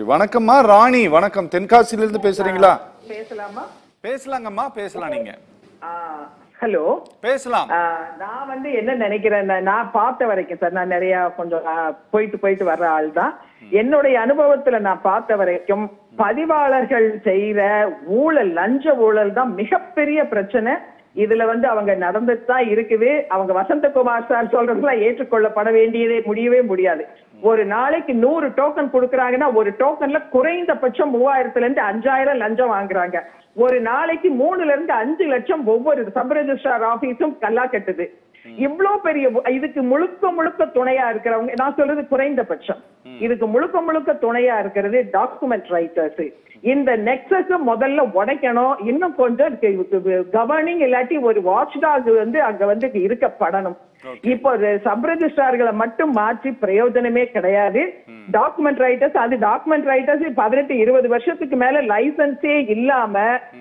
வணக்கம்மா ராணி வணக்கம் தென்காசியில இருந்து பேசுறீங்களா பேசலாமா பேசலாங்கம்மா பேசலாம் நீங்க ஹலோ பேசலாம் நான் வந்து என்ன நினைக்கிறேன் நான் பார்த்த வரைக்கும் சார் நான் நிறைய கொஞ்சம் ஆ, போயிட்டு போயிட்டு வர்ற ஆள் தான் என்னுடைய அனுபவத்துல நான் பார்த்த வரைக்கும் பதிவாளர்கள் செய்யற ஊழல் லஞ்ச ஊழல் தான் மிகப்பெரிய பிரச்சனை இதுல வந்து அவங்க நடந்துட்டு தான் இருக்குது அவங்க வசந்தகுமார் சார் சொல்றதுலாம் ஏற்றுக்கொள்ளப்பட வேண்டியதே முடியவே முடியாது ஒரு நாளைக்கு நூறு டோக்கன் கொடுக்கறாங்கன்னா ஒரு டோக்கன்ல குறைந்தபட்சம் மூவாயிரத்துல இருந்து அஞ்சாயிரம் லஞ்சம் வாங்குறாங்க ஒரு நாளைக்கு மூணுல இருந்து அஞ்சு லட்சம் ஒவ்வொரு சப் ரெஜிஸ்ட்ரார் ஆபீஸும் கல்லா கட்டுது இவ்ளோ பெரிய இதுக்கு முழுக்க முழுக்க துணையா இருக்கிறவங்க நான் சொல்றது குறைந்தபட்சம் இதுக்கு முழுக்க முழுக்க துணையா இருக்கிறது டாக்குமெண்ட் ரைட்டர்ஸ் இந்த நெக்ஸஸ் முதல்ல உடைக்கணும் இன்னும் கொஞ்சம் கவர்னிங் இல்லாட்டி ஒரு வாட்ச் டாக் வந்து அங்க வந்து இருக்கப்படணும் இப்போ சப் ரெஜிஸ்ட்ரார்களை மட்டும் மாற்றி பிரயோஜனமே கிடையாது டாக்குமெண்ட் ரைட்டர்ஸ் அது டாக்குமெண்ட் ரைட்டர்ஸ் பதினெட்டு இருபது வருஷத்துக்கு மேல லைசன்ஸே இல்லாம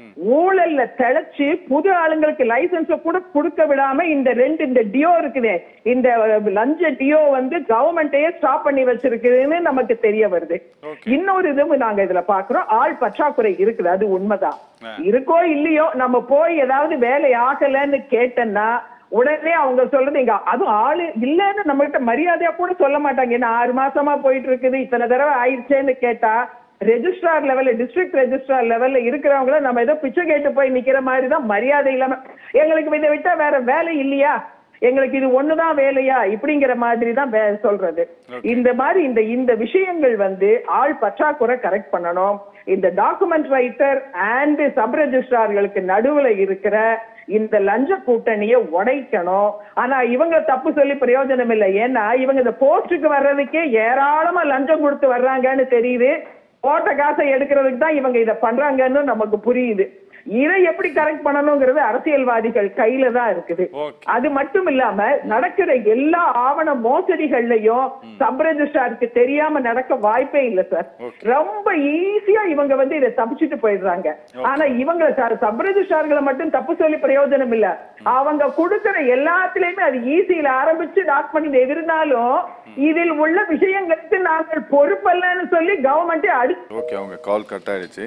ஊழல்ல தெளிச்சு புது ஆளுங்களுக்கு லைசன்ஸ் கூட கொடுக்க விடாம இந்த ரெண்டு இந்த டியோ இருக்குது இந்த லஞ்ச டியோ வந்து கவர்மெண்ட்டையே ஸ்டாப் பண்ணி வச்சிருக்குதுன்னு நமக்கு தெரிய வருது இன்னொரு இதுவும் நாங்க இதுல பாக்குறோம் ஆள் பற்றாக்குறை இருக்குது அது உண்மைதான் இருக்கோ இல்லையோ நம்ம போய் ஏதாவது வேலை ஆகலைன்னு கேட்டோம்னா உடனே அவங்க சொல்றது இங்க அதுவும் ஆளு இல்லன்னு நம்ம கிட்ட மரியாதையா கூட சொல்ல மாட்டாங்க என்ன ஆறு மாசமா போயிட்டு இருக்குது இத்தனை தடவை ஆயிடுச்சேன்னு கேட்டா ரெஜிஸ்ட்ரார் லெவல்ல டிஸ்ட்ரிக்ட் ரெஜிஸ்ட்ரார் லெவல்ல இருக்கிறவங்கள நம்ம ஏதோ பிச்சை கேட்டு போய் நிக்கிற மாதிரி தான் மரியாதை இல்லாம எங்களுக்கு இதை விட்டா வேற வேலை இல்லையா எங்களுக்கு இது ஒண்ணுதான் வேலையா இப்படிங்கிற மாதிரி தான் வே- சொல்றது இந்த மாதிரி இந்த இந்த விஷயங்கள் வந்து ஆள் பற்றாக்குறை கரெக்ட் பண்ணணும் இந்த டாக்குமெண்ட் ரைட்டர் அண்ட் சப் ரெஜிஸ்ட்ரார்களுக்கு நடுவுல இருக்கிற இந்த லஞ்ச கூட்டணியை உடைக்கணும் ஆனா இவங்க தப்பு சொல்லி பிரயோஜனம் இல்லை ஏன்னா இவங்க இந்த போஸ்டுக்கு வர்றதுக்கே ஏராளமா லஞ்சம் கொடுத்து வர்றாங்கன்னு தெரியுது போட்ட காசை எடுக்கிறதுக்கு தான் இவங்க இதை பண்றாங்கன்னு நமக்கு புரியுது இதை எப்படி கரெக்ட் பண்ணணுங்கிறது அரசியல்வாதிகள் கையில தான் இருக்குது அது மட்டும் இல்லாம நடக்கிற எல்லா ஆவண மோசடிகள்லயும் சப் ரெஜிஸ்ட்ராருக்கு தெரியாம நடக்க வாய்ப்பே இல்ல சார் ரொம்ப ஈஸியா இவங்க வந்து இதை தப்பிச்சுட்டு போயிடுறாங்க ஆனா இவங்க சப் ரெஜிஸ்ட்ரார்களை மட்டும் தப்பு சொல்லி பிரயோஜனம் இல்ல அவங்க கொடுக்கிற எல்லாத்துலயுமே அது ஈஸியில ஆரம்பிச்சு டாக் பண்ணி இருந்தாலும் இதில் உள்ள விஷயங்களுக்கு நாங்கள் பொறுப்பல்லன்னு சொல்லி கவர்மெண்ட் அடி ஓகே அவங்க கால் கட் ஆயிடுச்சு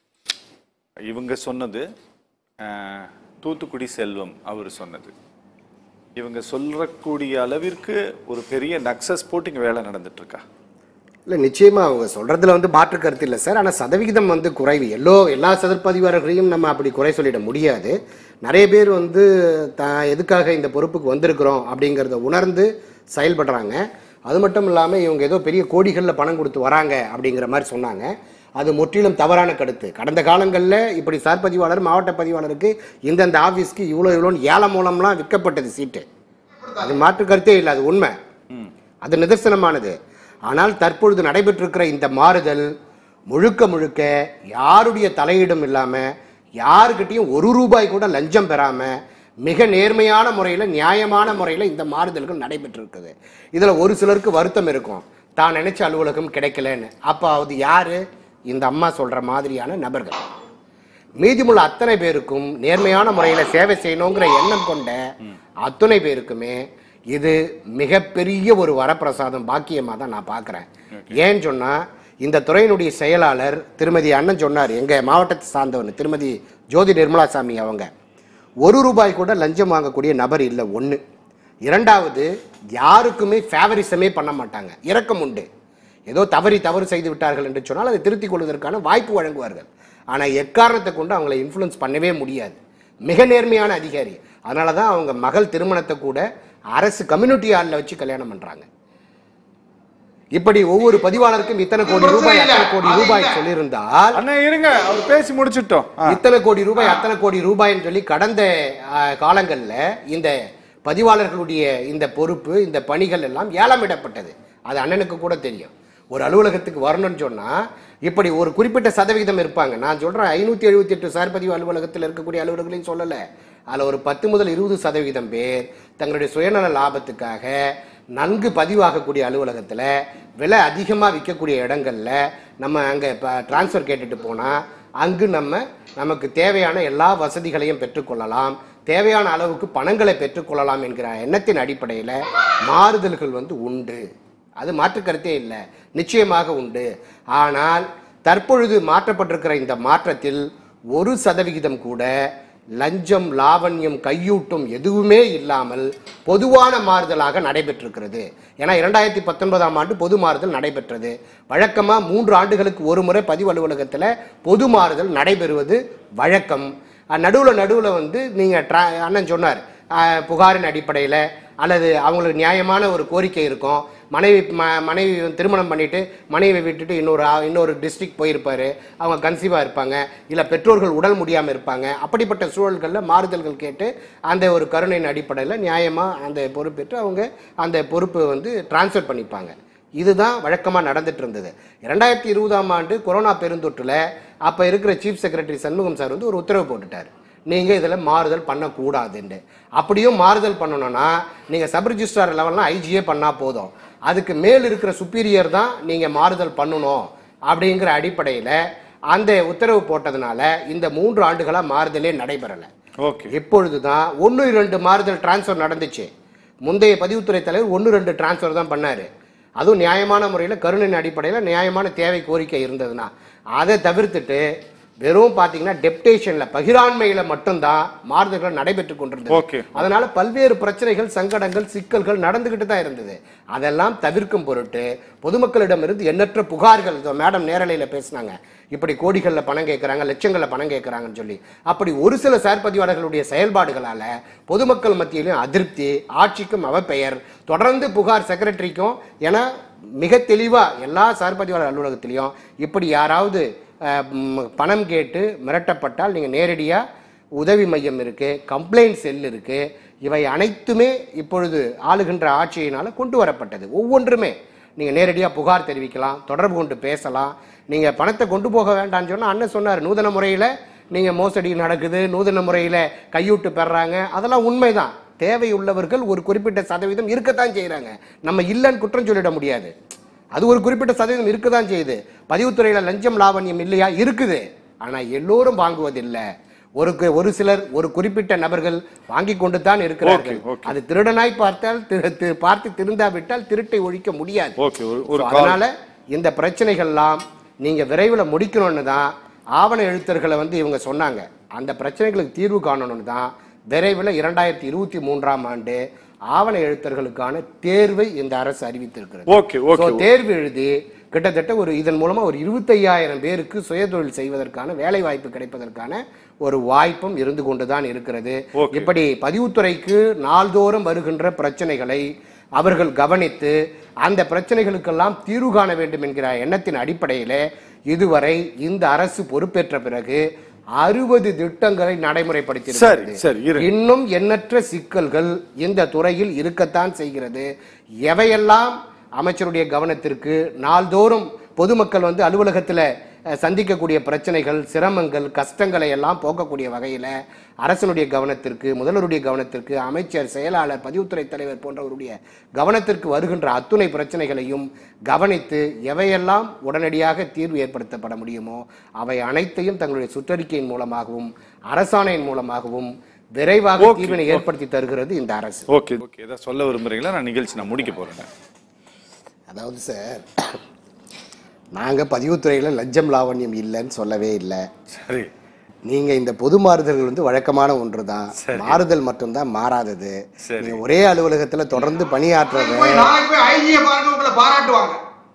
இவங்க சொன்னது அஹ், தூத்துக்குடி செல்வம் அவர் சொன்னது இவங்க சொல்லக்கூடிய அளவிற்கு ஒரு பெரிய நக்சஸ் போட்டு இங்க வேலை நடந்துட்டு இருக்கா இல்லை நிச்சயமா அவங்க சொல்றதுல வந்து மாற்று கருத்து இல்லை சார் ஆனால் சதவிகிதம் வந்து குறைவு எல்லோ எல்லா சதற்பதிவாளர்களையும் நம்ம அப்படி குறை சொல்லிட முடியாது நிறைய பேர் வந்து த எதுக்காக இந்த பொறுப்புக்கு வந்திருக்கிறோம் அப்படிங்கிறத உணர்ந்து செயல்படுறாங்க அது மட்டும் இல்லாமல் இவங்க ஏதோ பெரிய கோடிகளில் பணம் கொடுத்து வராங்க அப்படிங்கிற மாதிரி சொன்னாங்க அது முற்றிலும் தவறான கருத்து கடந்த காலங்களில் இப்படி சார் பதிவாளர் மாவட்ட பதிவாளருக்கு இந்தந்த ஆஃபீஸ்க்கு இவ்வளோ இவ்வளோன்னு ஏலம் மூலம்லாம் விற்கப்பட்டது சீட்டு அது மாற்று கருத்தே இல்லை அது உண்மை அது நிதர்சனமானது ஆனால் தற்பொழுது நடைபெற்றிருக்கிற இந்த மாறுதல் முழுக்க முழுக்க யாருடைய தலையீடும் இல்லாமல் யாருக்கிட்டையும் ஒரு ரூபாய் கூட லஞ்சம் பெறாமல் மிக நேர்மையான முறையில் நியாயமான முறையில் இந்த மாறுதல்கள் நடைபெற்றிருக்குது இதில் ஒரு சிலருக்கு வருத்தம் இருக்கும் தான் நினைச்ச அலுவலகம் கிடைக்கலன்னு அப்போ அது யாரு இந்த அம்மா சொல்ற மாதிரியான நபர்கள் மீதிமுள்ள அத்தனை பேருக்கும் நேர்மையான முறையில் சேவை செய்யணுங்கிற எண்ணம் கொண்ட அத்தனை பேருக்குமே இது மிகப்பெரிய ஒரு வரப்பிரசாதம் பாக்கியமாக தான் நான் பார்க்குறேன் ஏன்னு சொன்னால் இந்த துறையினுடைய செயலாளர் திருமதி அண்ணன் சொன்னார் எங்கள் மாவட்டத்தை சார்ந்தவன் திருமதி ஜோதி நிர்மலாசாமி அவங்க ஒரு ரூபாய் கூட லஞ்சம் வாங்கக்கூடிய நபர் இல்லை ஒன்று இரண்டாவது யாருக்குமே ஃபேவரிசமே பண்ண மாட்டாங்க இரக்கம் உண்டு ஏதோ தவறி தவறு செய்து விட்டார்கள் என்று சொன்னால் அதை திருத்திக் கொள்வதற்கான வாய்ப்பு வழங்குவார்கள் ஆனால் எக்காரணத்தை கொண்டு அவங்களை இன்ஃப்ளூயன்ஸ் பண்ணவே முடியாது மிக நேர்மையான அதிகாரி அதனால தான் அவங்க மகள் திருமணத்தை கூட அரசு கம்யூனிட்டி ஹாலில் வச்சு கல்யாணம் பண்ணுறாங்க இப்படி ஒவ்வொரு பதிவாளருக்கும் இத்தனை கோடி ரூபாய் அத்தனை கோடி ரூபாய் சொல்லியிருந்தால் அண்ணா இருங்க அவர் பேசி முடிச்சிட்டோம் ஆ. இத்தனை கோடி ரூபாய் அத்தனை கோடி ரூபாய்ன்னு சொல்லி கடந்த காலங்களில் இந்த பதிவாளர்களுடைய இந்த பொறுப்பு இந்த பணிகள் எல்லாம் ஏலமிடப்பட்டது அது அண்ணனுக்கு கூட தெரியும் ஒரு அலுவலகத்துக்கு வரணும்னு சொன்னா இப்படி ஒரு குறிப்பிட்ட சதவிகிதம் இருப்பாங்க நான் சொல்றேன் ஐநூத்தி எழுபத்தி எட்டு சார் பதிவு அலுவலகத்தில் இருக்கக்கூடிய அலுவலர்களையும் சொல்லலை அதில் ஒரு பத்து முதல் இருபது சதவிகிதம் பேர் தங்களுடைய சுயநல லாபத்துக்காக நன்கு பதிவாகக்கூடிய அலுவலகத்தில் விலை அதிகமாக விற்கக்கூடிய இடங்கள்ல நம்ம அங்கே இப்போ டிரான்ஸ்ஃபர் கேட்டுட்டு போனால் அங்கு நம்ம நமக்கு தேவையான எல்லா வசதிகளையும் பெற்றுக்கொள்ளலாம் தேவையான அளவுக்கு பணங்களை பெற்றுக்கொள்ளலாம் என்கிற எண்ணத்தின் அடிப்படையில் மாறுதல்கள் வந்து உண்டு அது மாற்று கருத்தே இல்லை நிச்சயமாக உண்டு ஆனால் தற்பொழுது மாற்றப்பட்டிருக்கிற இந்த மாற்றத்தில் ஒரு சதவிகிதம் கூட லஞ்சம் லாவண்யம் கையூட்டும் எதுவுமே இல்லாமல் பொதுவான மாறுதலாக நடைபெற்றிருக்கிறது ஏன்னா இரண்டாயிரத்தி பத்தொன்பதாம் ஆண்டு பொது மாறுதல் நடைபெற்றது வழக்கமாக மூன்று ஆண்டுகளுக்கு ஒரு முறை பதிவு அலுவலகத்தில் பொது மாறுதல் நடைபெறுவது வழக்கம் நடுவில் நடுவில் வந்து நீங்கள் ட்ரா அண்ணன் சொன்னார் அஹ், புகாரின் அடிப்படையில் அல்லது அவங்களுக்கு நியாயமான ஒரு கோரிக்கை இருக்கும் மனைவி ம மனைவி வந்து திருமணம் பண்ணிட்டு மனைவியை விட்டுட்டு இன்னொரு ஆ- இன்னொரு டிஸ்ட்ரிக்ட் போயிருப்பாரு அவங்க கன்சீவாக இருப்பாங்க இல்லை பெற்றோர்கள் உடல் முடியாமல் இருப்பாங்க அப்படிப்பட்ட சூழல்களில் மாறுதல்கள் கேட்டு அந்த ஒரு கருணையின் அடிப்படையில் நியாயமாக அந்த பொறுப்பேற்று அவங்க அந்த பொறுப்பை வந்து டிரான்ஸ்ஃபர் பண்ணிப்பாங்க இதுதான் வழக்கமாக நடந்துட்டு இருந்தது இரண்டாயிரத்தி இருபதாம் ஆண்டு கொரோனா பெருந்தொற்றுல அப்போ இருக்கிற சீஃப் செக்ரட்டரி சண்முகம் சார் வந்து ஒரு உத்தரவு போட்டுட்டார் நீங்கள் இதில் மாறுதல் பண்ணக்கூடாதுன்னு அப்படியும் மாறுதல் பண்ணணும்னா நீங்கள் சப் ரிஜிஸ்ட்ரார் லெவல்லாம் ஐஜியே பண்ணால் போதும் அதுக்கு மேல் இருக்கிற சுப்பீரியர் தான் நீங்கள் மாறுதல் பண்ணணும் அப்படிங்கிற அடிப்படையில் அந்த உத்தரவு போட்டதுனால இந்த மூன்று ஆண்டுகளாக மாறுதலே நடைபெறலை ஓகே இப்பொழுதுதான் ஒன்று இரண்டு மாறுதல் டிரான்ஸ்ஃபர் நடந்துச்சு முந்தைய பதிவுத்துறை தலைவர் ஒன்று ரெண்டு டிரான்ஸ்ஃபர் தான் பண்ணாரு அதுவும் நியாயமான முறையில் கருணையின் அடிப்படையில் நியாயமான தேவை கோரிக்கை இருந்ததுன்னா அதை தவிர்த்துட்டு வெறும் பார்த்தீங்கன்னா டெப்டேஷனில் பகிராண்மையில் மட்டும்தான் மாறுதல்கள் நடைபெற்று கொண்டிருந்தது Okay. அதனால பல்வேறு பிரச்சனைகள் சங்கடங்கள் சிக்கல்கள் நடந்துகிட்டு தான் இருந்தது அதெல்லாம் தவிர்க்கும் பொருட்டு பொதுமக்களிடமிருந்து எண்ணற்ற புகார்கள் இதோ மேடம் நேரலையில் பேசினாங்க இப்படி கோடிகளில் பணம் கேட்குறாங்க லட்சங்களில் பணம் கேட்குறாங்கன்னு சொல்லி அப்படி ஒரு சில செயற்பதிவாளர்களுடைய செயல்பாடுகளால பொதுமக்கள் மத்தியிலும் அதிருப்தி ஆட்சிக்கும் அவப்பெயர் தொடர்ந்து புகார் செக்ரட்டரிக்கும் என மிக தெளிவா எல்லா செயற்பதிவாளர் அலுவலகத்திலையும் இப்படி யாராவது அஹ், ம், பணம் கேட்டு மிரட்டப்பட்டால் நீங்கள் நேரடியாக உதவி மையம் இருக்கு கம்ப்ளைண்ட் செல் இருக்கு இவை அனைத்துமே இப்பொழுது ஆளுகின்ற ஆட்சியினால கொண்டு வரப்பட்டது ஒவ்வொன்றுமே நீங்க நேரடியாக புகார் தெரிவிக்கலாம் தொடர்பு கொண்டு பேசலாம் நீங்க பணத்தை கொண்டு போக வேண்டாம்னு சொன்னா அண்ணன் சொன்னார் நூதன முறையில நீங்க மோசடி நடக்குது நூதன முறையில கையூட்டு பெறாங்க அதெல்லாம் உண்மைதான் தேவையுள்ளவர்கள் ஒரு குறிப்பிட்ட சதவீதம் இருக்கத்தான் செய்றாங்க நம்ம இல்லைன்னு குற்றம் சொல்லிட முடியாது அது ஒரு குறிப்பிட்ட சதவீதம் இருக்கதான் செய்யுது பதிவுத்துறையில லஞ்சம் லாவண்யம் இல்லையா இருக்குது ஆனா எல்லோரும் வாங்குவதில்லை ஒரு கு- ஒரு சிலர் ஒரு குறிப்பிட்ட நபர்கள் வாங்கி கொண்டு தான் இருக்கிறார்கள் Okay, okay. அது திருடனாய் பார்த்தால் திரு- தி- பார்த்து திருந்தாவிட்டால் திருட்டை ஒழிக்க முடியாது ஓகே ஒரு ஒரு So, கால் அதனால இந்த பிரச்சனைகள்லாம் நீங்க விரைவில் முடிக்கணும்னு தான் ஆவண எழுத்தர்களை வந்து இவங்க சொன்னாங்க அந்த பிரச்சனைகளுக்கு தீர்வு காணணும்னு தான் விரைவில் இரண்டாயிரத்தி இருபத்தி மூன்றாம் ஆண்டு ஆவண எழுத்தர்களுக்கான தேர்வை இந்த அரசு அறிவித்திருக்கிறது ஓகே ஓகே So, தேர்வு எழுதி கிட்டத்தட்ட ஒரு இதன் மூலமா ஒரு இருபத்தையாயிரம் பேருக்கு சுயதொழில் செய்வதற்கான வேலை வாய்ப்பு கிடைப்பதற்கான ஒரு வாய்ப்பும் இருந்து கொண்டுதான் இருக்கிறது Okay. இப்படி பதிவுத்துறைக்கு நாள்தோறும் வருகின்ற பிரச்சனைகளை அவர்கள் கவனித்து அந்த பிரச்சனைகளுக்கெல்லாம் தீர்வு காண வேண்டும் என்கிற எண்ணத்தின் அடிப்படையிலே இதுவரை இந்த அரசு பொறுப்பேற்ற பிறகு அறுபது திட்டங்களை நடைமுறைப்படுத்தி சரி, சரி, இரு. இன்னும் எண்ணற்ற சிக்கல்கள் இந்த துறையில் இருக்கத்தான் செய்கிறது எவையெல்லாம் அமைச்சருடைய கவனத்திற்கு நாள்தோறும் பொதுமக்கள் வந்து அலுவலகத்தில் அஹ், சந்திக்கக்கூடிய பிரச்சனைகள் சிரமங்கள் கஷ்டங்களை எல்லாம் போக்கக்கூடிய வகையில் அரசனுடைய கவனத்திற்கு முதல்வருடைய கவனத்திற்கு அமைச்சர் செயலாளர் பதிவுத்துறை தலைவர் போன்றவருடைய கவனத்திற்கு வருகின்ற அத்துணை பிரச்சனைகளையும் கவனித்து எவையெல்லாம் உடனடியாக தீர்வு ஏற்படுத்தப்பட முடியுமோ அவை அனைத்தையும் தங்களுடைய சுற்றறிக்கையின் மூலமாகவும் அரசாணையின் மூலமாகவும் விரைவாக Okay, தீர்வினை ஏற்படுத்தி தருகிறது இந்த அரசு ஓகே ஓகே ஏதாவது சொல்ல விரும்புறீங்களா நான் நிகழ்ச்சி நான் முடிக்க போறேன் அதாவது சார் நாங்க பதிவுத்துறையில லஞ்சம் லாவண்யம் இல்லைன்னு சொல்லவே இல்லை சரி நீங்க இந்த பொது மாறுதல்கள் வந்து வழக்கமான ஒன்று தான் மாறுதல் மட்டும்தான் மாறாதது சரி. நீங்க ஒரே அலுவலகத்துல தொடர்ந்து பணியாற்றுறத போய் நாளைக்கு போய் ஐஜியை பாருங்க உங்களை பாராட்டுவாங்க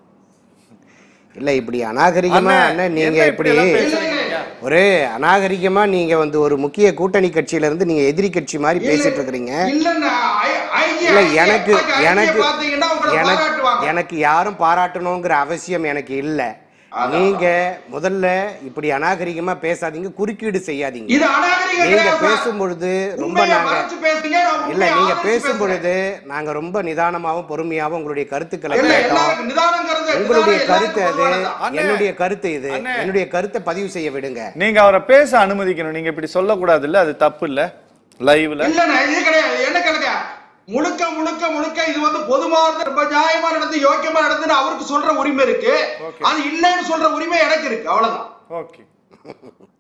இல்ல இப்படி அநாகரிகமா அண்ணே, அண்ணன் நீங்க என்ன இப்படி இப்படியெல்லாம் பேசுறீங்க? ஒரு அநாகரிகமா நீங்க வந்து ஒரு முக்கிய கூட்டணி கட்சியில இருந்து நீங்க எதிரி கட்சி மாதிரி பேசிட்டு இருக்கிறீங்க இல்லன்னா ஐ- ஐஜி இல்ல ஐஜி எனக்கு ஐஜியை எனக்கு பாத்தீங்கன்னா உங்களை எனக்கு பாராட்டுவாங்க எனக்கு யாரும் பாராட்டணுங்கிற அவசியம் எனக்கு இல்ல நீங்க முதல்ல இப்படி அநாகரிகமா பேசாதீங்க குறுக்கீடு செய்யாதீங்க இது அநாகரிகம் நீங்க கிடையாது. பேசும் பொழுது ரொம்ப உண்மையை நாங்க மறைச்சு பேசுறீங்க, நான் இல்ல உண்மையை நீங்க ஆதரிச்சு பேசும் பேசுறேன். பொழுது நாங்க ரொம்ப நிதானமாவும் பொறுமையாவும் உங்களுடைய கருத்துக்களை இல்ல, கேட்டோம் எல்லாருக்கும் நிதானங்கிறது உங்களுடைய எல்லாருக்கும் கருத்து அது பொதுவானதுதான். அண்ணே. என்னுடைய கருத்து இது அண்ணே. என்னுடைய கருத்தை பதிவு செய்ய விடுங்க நீங்க அவரை பேச அனுமதிக்கணும் நீங்க இப்படி சொல்லக்கூடாது இல்ல அது தப்பு இல்ல லைவ்ல இல்லண்ணே, இது கிடையாது என்ன கணக்க முழுக்க முழுக்க முழுக்க இது வந்து பொதுமானது ரொம்ப நியாயமா நடந்து யோக்கியமா நடந்துன்னு அவருக்கு சொல்ற உரிமை இருக்கு அது இல்லைன்னு சொல்ற உரிமை எனக்கு இருக்கு அவ்வளவுதான் ஓகே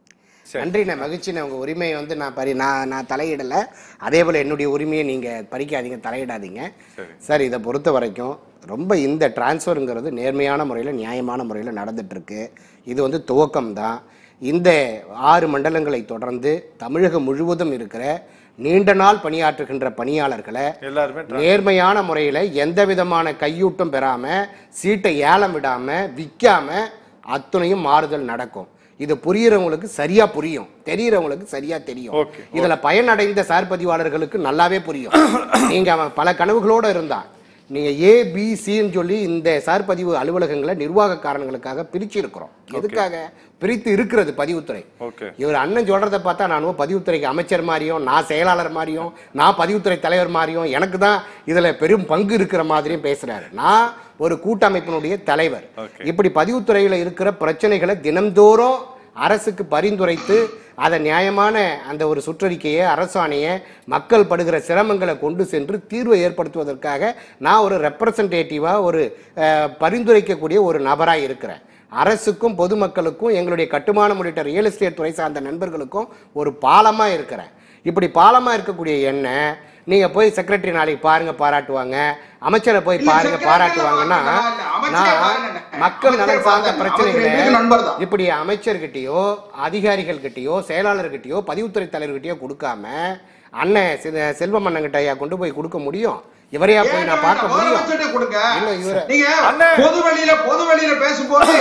நன்றிண்ணே மகிழ்ச்சிண்ணே உங்க உரிமையை வந்து நான் பறி நான் நான் தலையிடல அதே போல என்னுடைய உரிமையை நீங்க பறிக்காதீங்க தலையிடாதீங்க சார் இதை பொறுத்த வரைக்கும் ரொம்ப இந்த டிரான்ஸ்ஃபருங்கிறது நேர்மையான முறையில் நியாயமான முறையில் நடந்துட்டு இருக்கு இது வந்து துவக்கம் தான் இந்த ஆறு மண்டலங்களை தொடர்ந்து தமிழகம் முழுவதும் இருக்கிற நீண்ட நாள் பணியாற்றுகின்ற பணியாளர்களை எல்லாருமே நேர்மையான முறையில் எந்த விதமான கையூட்டம் பெறாம சீட்டை ஏலம் விடாம விற்காம அத்துணையும் மாறுதல் நடக்கும் இது புரியுறவங்களுக்கு சரியா புரியும் தெரியறவங்களுக்கு சரியா தெரியும் Okay, இதுல பயனடைந்த சார் பதிவாளர்களுக்கு நல்லாவே புரியும் நீங்க அவன் பல கனவுகளோட இருந்தான் நீங்க ஏ பி சின்னு சொல்லி இந்த சார் பதிவு அலுவலகங்களை நிர்வாக காரணங்களுக்காக பிரிச்சு இருக்கிறோம் எதுக்காக பிரித்து இருக்கிறது பதிவுத்துறை ஓகே இவர் அண்ணன் சொல்றத பார்த்தா நானும் பதிவுத்துறைக்கு அமைச்சர் மாதிரியும் நான் செயலாளர் மாதிரியும் நான் பதிவுத்துறை தலைவர் மாதிரியும் எனக்கு தான் இதுல பெரும் பங்கு இருக்கிற மாதிரியும் பேசுறாரு நான் ஒரு கூட்டமைப்பினுடைய தலைவர் Okay. இப்படி பதிவுத்துறையில இருக்கிற பிரச்சனைகளை தினம்தோறும் அரசுக்கு பரிந்துரைத்து அதை நியாயமான அந்த ஒரு சுற்றறிக்கையை அரசாணையை மக்கள் படுகிற சிரமங்களை கொண்டு சென்று தீர்வை ஏற்படுத்துவதற்காக நான் ஒரு ரெப்ரசன்டேட்டிவாக ஒரு அஹ், பரிந்துரைக்கக்கூடிய ஒரு நபராக இருக்கிறேன் அரசுக்கும் பொதுமக்களுக்கும் எங்களுடைய கட்டுமானம் உள்ளிட்ட ரியல் எஸ்டேட் துறை சார்ந்த நண்பர்களுக்கும் ஒரு பாலமாக இருக்கிறேன் இப்படி பாலமாக இருக்கக்கூடிய எண்ணெய் நீங்கள் போய் செக்ரட்டரி நாளைக்கு பாருங்க பாராட்டுவாங்க அமைச்சரை போய் இல்ல, பாருங்க secretary பாராட்டுவாங்கன்னா இல்ல, இல்ல, அமைச்சரை நான் பாருங்க. மக்கள் நலன் அமைச்சரை சார்ந்த பாருங்க. பிரச்சனைகளை அவர் எங்களுக்கு நண்பர் தான். இப்படி அமைச்சர்கிட்டயோ அதிகாரிகள்கிட்டயோ செயலாளர்கிட்டயோ பதிவுத்துறை தலைவர்கிட்டயோ கொடுக்காம அண்ணன் செ- செல்வம் அண்ணன்கிட்ட ஐயா கொண்டு போய் கொடுக்க முடியும் இவரையா போய் நான் பார்க்க முடியும் முதலமைச்சர்கிட்ட கொடுங்க இல்ல, இவர- நீங்க அண்ணே. பொது வெளியில பொது வெளியில பேசும்போது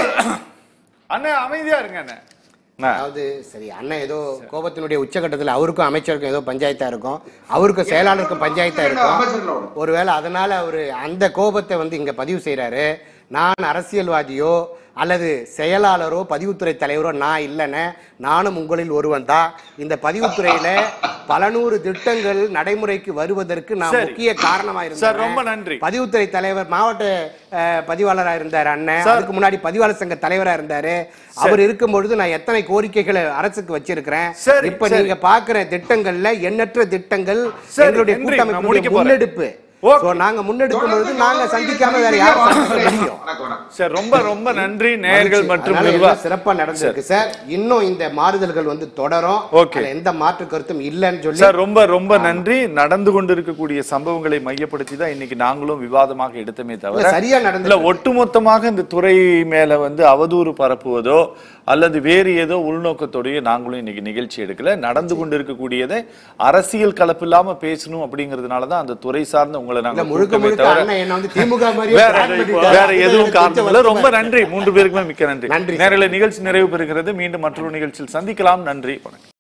அண்ணே அமைதியா இருங்க அண்ணே அண்ணா, அதாவது சரி அண்ணன் ஏதோ கோபத்தினுடைய உச்சகட்டத்தில் அவருக்கும் அமைச்சருக்கும் ஏதோ பஞ்சாயத்தா இருக்கும் அவருக்கும் செயலாளருக்கும் பஞ்சாயத்தா இருக்கும் அமைச்சர்களோட ஒருவேளை அதனால அவரு அந்த கோபத்தை வந்து இங்க பதிவு செய்றாரு நான் அரசியல்வாதியோ அல்லது செயலாளரோ பதிவுத்துறை தலைவரோ நான் இல்லைன்னு நானும் உங்களில் ஒருவன் தான் இந்த பதிவுத்துறையில பல நூறு திட்டங்கள் நடைமுறைக்கு வருவதற்கு நான் சரி. முக்கிய காரணமா சார், இருந்தேன் ரொம்ப நன்றி. பதிவுத்துறை தலைவர் மாவட்ட அஹ், பதிவாளரா இருந்தார் அண்ணன் சார். அதுக்கு முன்னாடி பதிவாளர் சங்க தலைவரா இருந்தாரு அவர் இருக்கும் பொழுது நான் எத்தனை கோரிக்கைகளை அரசுக்கு வச்சிருக்கிறேன் சரி, இப்ப சரி. நீங்க பாக்குற திட்டங்கள்ல எண்ணற்ற திட்டங்கள் சரி, எங்களுடைய நன்றி. நான் கூட்டமைப்பு முடிக்க போறேன். முன்னெடுப்பு ஓகே. So, நாங்க முன்னெடுக்கும் பொழுது நாங்க சந்திக்காம வேற யார் சந்திக்க முடியும் வணக்கம் வணக்கம் சார் ரொம்ப ரொம்ப நன்றி நேயர்கள் மற்றும் அதனால நிர்வாக எல்லாம் சிறப்பா நடந்திருக்கு சார் இன்னும் இந்த மாறுதல்கள் வந்து தொடரும் ஓகே. அதுல எந்த மாற்று கருத்தும் இல்லைன்னு சொல்லி சார் ரொம்ப ரொம்ப நன்றி நடந்து கொண்டிருக்கக்கூடிய சம்பவங்களை மையப்படுத்தி தான் இன்னைக்கு நாங்களும் விவாதமாக எடுத்தமே இல்ல, தவிர சரியா நடந்து இல்ல ஒட்டுமொத்தமாக இந்த துறை மேல வந்து அவதூறு பரப்புவதோ அல்லது வேறு ஏதோ உள்நோக்கத்தோடய நாங்களும் இன்னைக்கு நிகழ்ச்சி எடுக்கல நடந்து கொண்டிருக்கக்கூடியதை அரசியல் கலப்பில்லாம பேசணும் அப்படிங்கிறதுனால தான் அந்த துறை சார்ந்த உங்களை இல்ல நாங்க முழுக்க கூப்பிட்டோமே முழுக்க தவிர அண்ணன் என்ன வந்து திமுக மாதிரியே வேற brand பண்ணிட்டாரு. வேற எதுவும் அதுதான் காரணம் எனக்கு இல்ல கொஞ்சம் ரொம்ப நன்றி மூன்று பேருக்குமே மிக்க நன்றி நன்றி சார். நேரில் நிகழ்ச்சி நிறைவு பெறுகிறது மீண்டும் மற்றொரு நிகழ்ச்சியில் சந்திக்கலாம் நன்றி வணக்கம்